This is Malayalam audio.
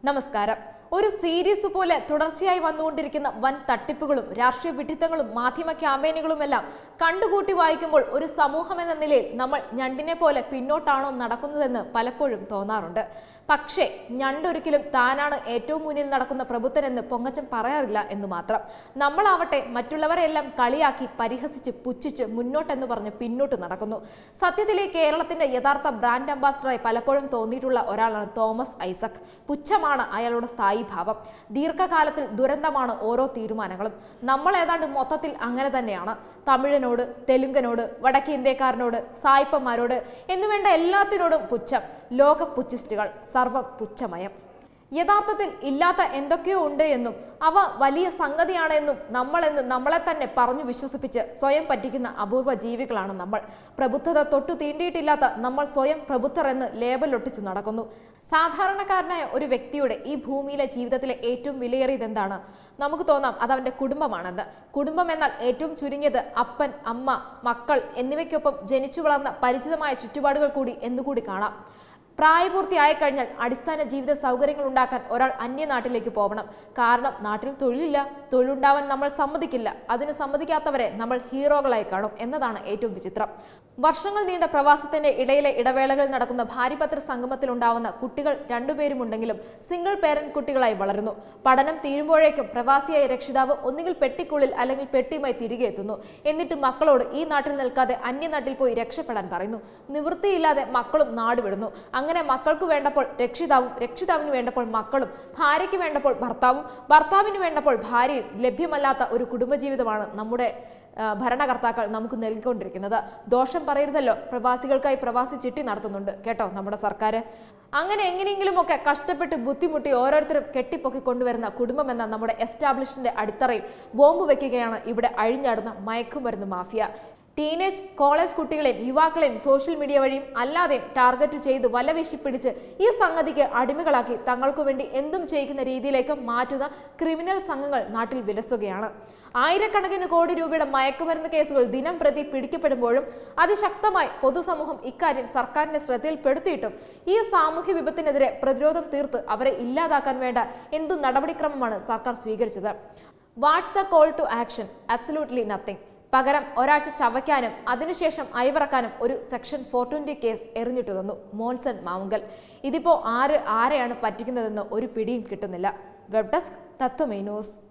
നമസ്കാരം ഒരു സീരീസ് പോലെ തുടർച്ചയായി വന്നുകൊണ്ടിരിക്കുന്ന വൻ തട്ടിപ്പുകളും രാഷ്ട്രീയ വിഡിത്തങ്ങളും മാധ്യമ ക്യാമ്പയിനുകളുമെല്ലാം കണ്ടുകൂട്ടി വായിക്കുമ്പോൾ ഒരു സമൂഹം എന്ന നിലയിൽ നമ്മൾ ഞണ്ടിനെ പോലെ പിന്നോട്ടാണോ നടക്കുന്നതെന്ന് പലപ്പോഴും തോന്നാറുണ്ട് പക്ഷേ ഞണ്ടൊരിക്കലും താനാണ് ഏറ്റവും മുന്നിൽ നടക്കുന്ന പ്രബുദ്ധനെന്ന് പൊങ്ങച്ചൻ പറയാറില്ല എന്ന് മാത്രം നമ്മളാവട്ടെ മറ്റുള്ളവരെല്ലാം കളിയാക്കി പരിഹസിച്ച് പുച്ഛിച്ച് മുന്നോട്ടെന്ന് പറഞ്ഞ് പിന്നോട്ട് നടക്കുന്നു സത്യത്തിലെ കേരളത്തിന്റെ യഥാർത്ഥ ബ്രാൻഡ് അംബാസഡറായി പലപ്പോഴും തോന്നിയിട്ടുള്ള ഒരാളാണ് തോമസ് ഐസക് പുച്ഛമാണ് അയാളുടെ സ്ഥായി ഭാവം ദീർഘകാലത്തിൽ ദുരന്തമാണ് ഓരോ തീരുമാനങ്ങളും നമ്മൾ ഏതാണ്ട് മൊത്തത്തിൽ അങ്ങനെ തന്നെയാണ് തമിഴനോട് തെലുങ്കനോട് വടക്കേ ഇന്ത്യക്കാരനോട് സായിപ്പന്മാരോട് എന്നുവേണ്ട എല്ലാത്തിനോടും പുച്ഛം ലോക പുച്ഛിസ്റ്റുകൾ സർവം പുച്ഛമയം യഥാർത്ഥത്തിൽ ഇല്ലാത്ത എന്തൊക്കെയോ ഉണ്ട് എന്നും അവ വലിയ സംഗതിയാണ് എന്നും നമ്മളെന്ന് നമ്മളെ തന്നെ പറഞ്ഞു വിശ്വസിപ്പിച്ച് സ്വയം പറ്റിക്കുന്ന അപൂർവ ജീവികളാണ് നമ്മൾ പ്രബുദ്ധത തൊട്ടു തീണ്ടിയിട്ടില്ലാത്ത നമ്മൾ സ്വയം പ്രബുദ്ധർ എന്ന് ലേബലൊട്ടിച്ചു നടക്കുന്നു സാധാരണക്കാരനായ ഒരു വ്യക്തിയുടെ ഈ ഭൂമിയിലെ ജീവിതത്തിലെ ഏറ്റവും വിലയേറിയത് എന്താണ് നമുക്ക് തോന്നാം അത് അവന്റെ കുടുംബമാണെന്ന് കുടുംബം എന്നാൽ ഏറ്റവും ചുരുങ്ങിയത് അപ്പൻ അമ്മ മക്കൾ എന്നിവയ്ക്കൊപ്പം ജനിച്ചു വളർന്ന പരിചിതമായ ചുറ്റുപാടുകൾ കൂടി എന്നുകൂടി കാണാം പ്രായപൂർത്തിയായി കഴിഞ്ഞാൽ അടിസ്ഥാന ജീവിത സൗകര്യങ്ങൾ ഉണ്ടാക്കാൻ ഒരാൾ അന്യനാട്ടിലേക്ക് പോകണം കാരണം നാട്ടിൽ തൊഴിലില്ല തൊഴിലുണ്ടാവാൻ നമ്മൾ സമ്മതിക്കില്ല അതിന് സമ്മതിക്കാത്തവരെ നമ്മൾ ഹീറോകളായി കാണും എന്നതാണ് ഏറ്റവും വിചിത്രം വർഷങ്ങൾ നീണ്ട പ്രവാസത്തിന്റെ ഇടയിലെ ഇടവേളകളിൽ നടക്കുന്ന ഭാര്യപത്ര സംഗമത്തിൽ ഉണ്ടാവുന്ന കുട്ടികൾ രണ്ടുപേരും ഉണ്ടെങ്കിലും സിംഗിൾ പേരന്റ് കുട്ടികളായി വളരുന്നു പഠനം തീരുമ്പോഴേക്കും പ്രവാസിയായ രക്ഷിതാവ് ഒന്നുകിൽ പെട്ടിക്കുള്ളിൽ അല്ലെങ്കിൽ പെട്ടിയുമായി തിരികെ എത്തുന്നു എന്നിട്ട് മക്കളോട് ഈ നാട്ടിൽ നിൽക്കാതെ അന്യനാട്ടിൽ പോയി രക്ഷപ്പെടാൻ പറയുന്നു നിവൃത്തിയില്ലാതെ മക്കളും നാട് വിടുന്നു അങ്ങനെ മക്കൾക്ക് വേണ്ടപ്പോൾ രക്ഷിതാവും രക്ഷിതാവിന് വേണ്ടപ്പോൾ മക്കളും ഭാര്യയ്ക്ക് വേണ്ടപ്പോൾ ഭർത്താവും ഭർത്താവിന് വേണ്ടപ്പോൾ ഭാര്യയും ലഭ്യമല്ലാത്ത ഒരു കുടുംബജീവിതമാണ് നമ്മുടെ ആ, ഭരണകർത്താക്കൾ നമുക്ക് നൽകിക്കൊണ്ടിരിക്കുന്നത് ദോഷം പറയരുതല്ലോ പ്രവാസികൾക്കായി പ്രവാസി ചിട്ടി നടത്തുന്നുണ്ട് കേട്ടോ നമ്മുടെ സർക്കാർ അങ്ങനെ എങ്ങനെയെങ്കിലുമൊക്കെ കഷ്ടപ്പെട്ട് ബുദ്ധിമുട്ടി ഓരോരുത്തരും കെട്ടിപ്പൊക്കി കൊണ്ടുവരുന്ന കുടുംബം എന്ന നമ്മുടെ എസ്റ്റാബ്ലിഷിന്റെ അടിത്തറയിൽ ബോംബ് വെക്കുകയാണ് ഇവിടെ അഴിഞ്ഞാടുന്ന മയക്കുമരുന്ന് മാഫിയ ടീനേജ് കോളേജ് കുട്ടികളെയും യുവാക്കളെയും സോഷ്യൽ മീഡിയ വഴിയും അല്ലാതെയും ടാർഗറ്റ് ചെയ്ത് വലവീശി പിടിച്ച് ഈ സംഗതിക്ക് അടിമകളാക്കി തങ്ങൾക്കു വേണ്ടി എന്തും ചെയ്യിക്കുന്ന രീതിയിലേക്ക് മാറ്റുന്ന ക്രിമിനൽ സംഘങ്ങൾ നാട്ടിൽ വിലസുകയാണ് ആയിരക്കണക്കിന് കോടി രൂപയുടെ മയക്കുമരുന്ന് കേസുകൾ ദിനം പ്രതി പിടിക്കപ്പെടുമ്പോഴും അതിശക്തമായി പൊതുസമൂഹം ഇക്കാര്യം സർക്കാരിന്റെ ശ്രദ്ധയിൽപ്പെടുത്തിയിട്ടും ഈ സാമൂഹ്യ വിപത്തിനെതിരെ പ്രതിരോധം തീർത്ത് അവരെ ഇല്ലാതാക്കാൻ വേണ്ട എന്തു നടപടിക്രമമാണ് സർക്കാർ സ്വീകരിച്ചത് what's the call to action absolutely nothing പകരം ഒരാഴ്ച ചവയ്ക്കാനും അതിനുശേഷം അയവിറക്കാനും ഒരു സെക്ഷൻ ഫോർ ട്വന്റി കേസ് എറിഞ്ഞിട്ടു തന്നു മോൻസൺ മാവുങ്കൽ ഇതിപ്പോ ആര് ആരെയാണ് പറ്റിക്കുന്നതെന്ന് ഒരു പിടിയും കിട്ടുന്നില്ല വെബ് ഡെസ്ക് തത്വമേ ന്യൂസ്